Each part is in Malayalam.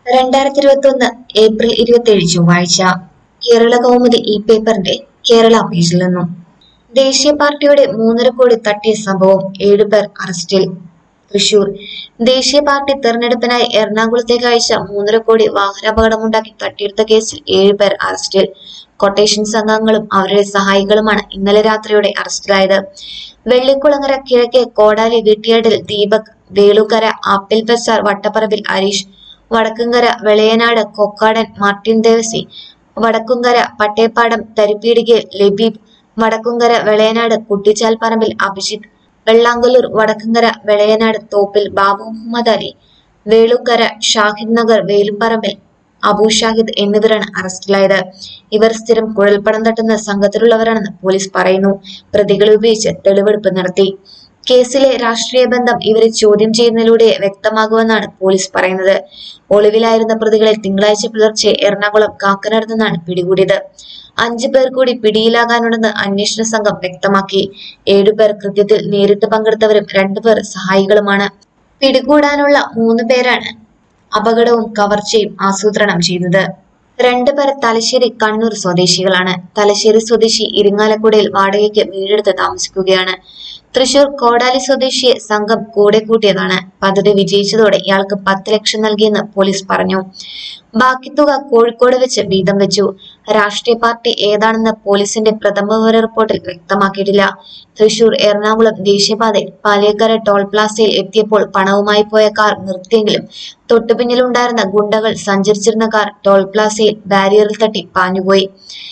രണ്ടായിരത്തി ഇരുപത്തി ഒന്ന് ഏപ്രിൽ ഇരുപത്തിയേഴ് ചൊവ്വാഴ്ച കേരള കൗമുദി ഈ പേപ്പറിന്റെ കേരള പേജിൽ നിന്നും ദേശീയ പാർട്ടിയുടെ മൂന്നര കോടി തട്ടിയ സംഭവം ഏഴുപേർ അറസ്റ്റിൽ തൃശൂർ ദേശീയ പാർട്ടി തെരഞ്ഞെടുപ്പിനായി എറണാകുളത്തേക്ക് അയച്ച മൂന്നര കോടി വാഹനാപകടമുണ്ടാക്കി തട്ടിയെടുത്ത കേസിൽ ഏഴുപേർ അറസ്റ്റിൽ കൊട്ടേഷൻ സംഘങ്ങളും അവരുടെ സഹായികളുമാണ് ഇന്നലെ രാത്രിയോടെ അറസ്റ്റിലായത് വെള്ളിക്കുളങ്ങര കിഴക്കേ കോടാലി വീട്ടിയാടിൽ ദീപക് വേളുക്കര ആപ്പിൽ ബസാർ വട്ടപ്പറമ്പിൽ ഹരീഷ് വടക്കുംകര വെളയനാട് കൊക്കാടൻ മാർട്ടിൻ ദേവസി വടക്കുംകര പട്ടേപ്പാടം തരിപ്പീടികയിൽ ലബീബ് വടക്കുംകര വെളയനാട് കുട്ടിച്ചാൽ പറമ്പിൽ അഭിജിത്ത് വെള്ളാങ്കല്ലൂർ വടക്കുംകര വെളയനാട് തോപ്പിൽ ബാബു മുഹമ്മദ് അലി വേളുക്കര ഷാഹിദ് നഗർ വേലുംപറമ്പിൽ അബു ഷാഹിദ് എന്നിവരാണ് അറസ്റ്റിലായത് ഇവർ സ്ഥിരം കുഴൽപ്പണം തട്ടുന്ന സംഘത്തിലുള്ളവരാണെന്ന് പോലീസ് പറയുന്നു പ്രതികളെ ഉപയോഗിച്ച് തെളിവെടുപ്പ് നടത്തി കേസിലെ രാഷ്ട്രീയ ബന്ധം ഇവരെ ചോദ്യം ചെയ്യുന്നതിലൂടെ വ്യക്തമാകുമെന്നാണ് പോലീസ് പറയുന്നത് ഒളിവിലായിരുന്ന പ്രതികളെ തിങ്കളാഴ്ച പുലർച്ചെ എറണാകുളം കാക്കനാട് നിന്നാണ് പിടികൂടിയത് അഞ്ചു പേർ കൂടി പിടിയിലാകാനുണ്ടെന്ന് അന്വേഷണ സംഘം വ്യക്തമാക്കി ഏഴുപേർ കൃത്യത്തിൽ നേരിട്ട് പങ്കെടുത്തവരും രണ്ടുപേർ സഹായികളുമാണ് പിടികൂടാനുള്ള മൂന്ന് പേരാണ് അപകടവും കവർച്ചയും ആസൂത്രണം ചെയ്തത് രണ്ടുപേർ തലശ്ശേരി കണ്ണൂർ സ്വദേശികളാണ് തലശ്ശേരി സ്വദേശി ഇരിങ്ങാലക്കുടയിൽ വാടകയ്ക്ക് വീടെടുത്ത് താമസിക്കുകയാണ് തൃശൂർ കോടാലി സ്വദേശിയെ സംഘം കൂടെ കൂട്ടിയതാണ് പദ്ധതി വിജയിച്ചതോടെ ഇയാൾക്ക് പത്ത് ലക്ഷം നൽകിയെന്ന് പോലീസ് പറഞ്ഞു ബാക്കി തുക കോഴിക്കോട് വെച്ച് വീതം വെച്ചു രാഷ്ട്രീയ പാർട്ടി ഏതാണെന്ന് പോലീസിന്റെ പ്രഥമ വിവര റിപ്പോർട്ടിൽ വ്യക്തമാക്കിയിട്ടില്ല തൃശൂർ എറണാകുളം ദേശീയപാതയിൽ പാലിയക്കര ടോൾ പ്ലാസയിൽ എത്തിയപ്പോൾ പണവുമായി പോയ കാർ നിർത്തിയെങ്കിലും തൊട്ടുപിന്നിലുണ്ടായിരുന്ന ഗുണ്ടകൾ സഞ്ചരിച്ചിരുന്ന കാർ ടോൾ പ്ലാസയിൽ ബാരിയറിൽ തട്ടി പാഞ്ഞുപോയി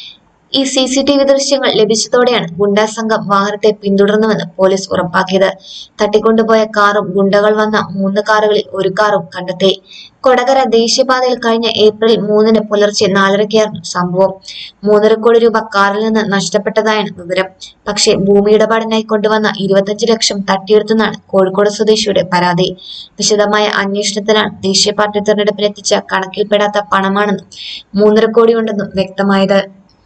ഈ സി സി ടി വി ദൃശ്യങ്ങൾ ലഭിച്ചതോടെയാണ് ഗുണ്ടാ സംഘം വാഹനത്തെ പിന്തുടർന്നുവെന്ന് പോലീസ് ഉറപ്പാക്കിയത് തട്ടിക്കൊണ്ടുപോയ കാറും ഗുണ്ടകൾ വന്ന മൂന്ന് കാറുകളിൽ ഒരു കാറും കണ്ടെത്തി കൊടകര ദേശീയപാതയിൽ കഴിഞ്ഞ ഏപ്രിൽ മൂന്നിന് പുലർച്ചെ നാലരയ്ക്കായിരുന്നു സംഭവം മൂന്നര കോടി രൂപ കാറിൽ നിന്ന് നഷ്ടപ്പെട്ടതായാണ് വിവരം പക്ഷേ ഭൂമി ഇടപാടിനായി കൊണ്ടുവന്ന ഇരുപത്തഞ്ച് ലക്ഷം തട്ടിയെടുത്തെന്നാണ് കോഴിക്കോട് സ്വദേശിയുടെ പരാതി വിശദമായ അന്വേഷണത്തിലാണ് ദേശീയ പാർട്ടി തെരഞ്ഞെടുപ്പിലെത്തിച്ച കണക്കിൽപ്പെടാത്ത പണമാണെന്നും മൂന്നര കോടി ഉണ്ടെന്നും വ്യക്തമായത്